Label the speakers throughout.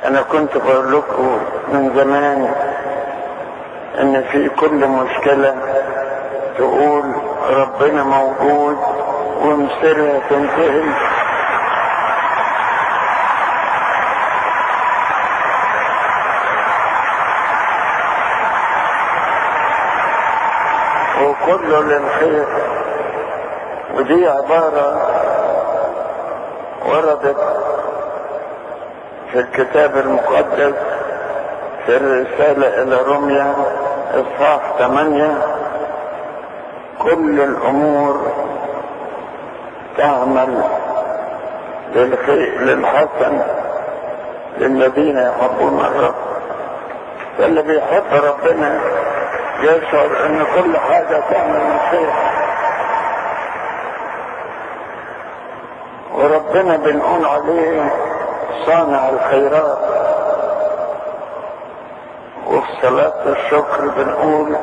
Speaker 1: انا كنت بقول لكم من زمان ان في كل مشكلة تقول ربنا موجود ومصيرها تنتهي وكله للخير ودي عبارة وردت في الكتاب المقدس في الرسالة إلى روميا إصحاح 8 كل الأمور تعمل للخير للحسن للذين يحبون الرب فاللي بيحب ربنا يشعر ان كل حاجة تعمل خير وربنا بنقول عليه صانع الخيرات وفي صلاة الشكر بنقول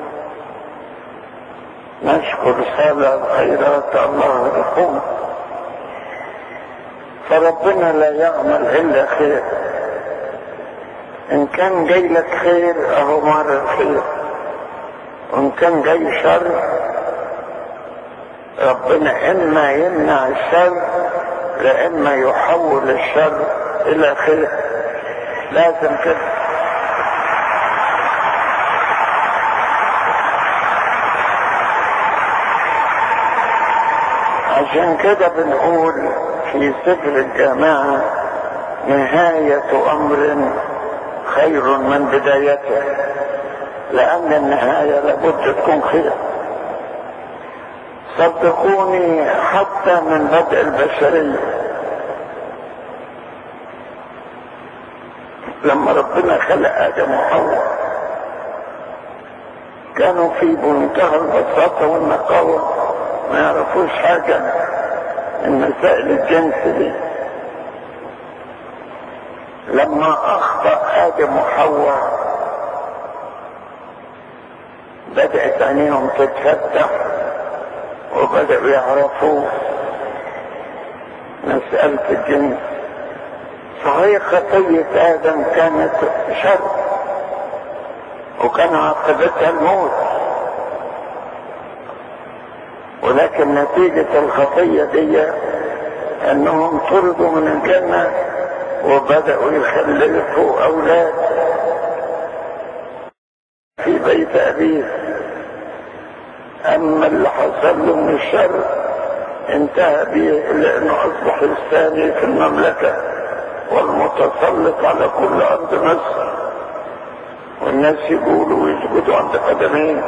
Speaker 1: نشكر صانع الخيرات الله يقوم فربنا لا يعمل الا خير ان كان جاي لك خير اهو مر الخير وان كان جاي شر ربنا اما يمنع الشر لاما يحول الشر الى خير لازم كده عشان كده بنقول في سفر الجامعة نهاية أمر خير من بدايته لأن النهاية لابد تكون خير صدقوني حتى من بدء البشرية لما ربنا خلق آدم وحواء كانوا في منتهى البساطة والنقاوة ما يعرفوش حاجة من مسائل الجنس دي لما أخطأ آدم وحواء بدأت عينيهم تتفتح وبدأوا يعرفوا مسألة الجنس صحيح خطية آدم كانت شر وكان عاقبتها الموت ولكن نتيجة الخطية دي انهم طردوا من الجنة وبدأوا يخلفوا اولاد في بيت ابيه اما اللي حصل له من الشر انتهى به لانه اصبح الثاني في المملكة والمتسلط على كل ارض مصر والناس يقولوا ويسجدوا عند قدميه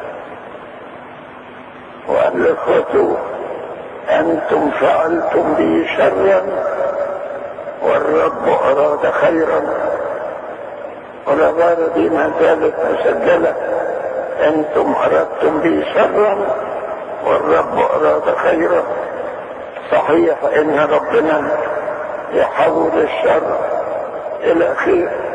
Speaker 1: وقال لاخوته انتم فعلتم بي شرا والرب اراد خيرا والعبارة دي ما زالت مسجلة انتم اردتم بي شرا والرب اراد خيرا صحيح ان ربنا يحول الشر الى خير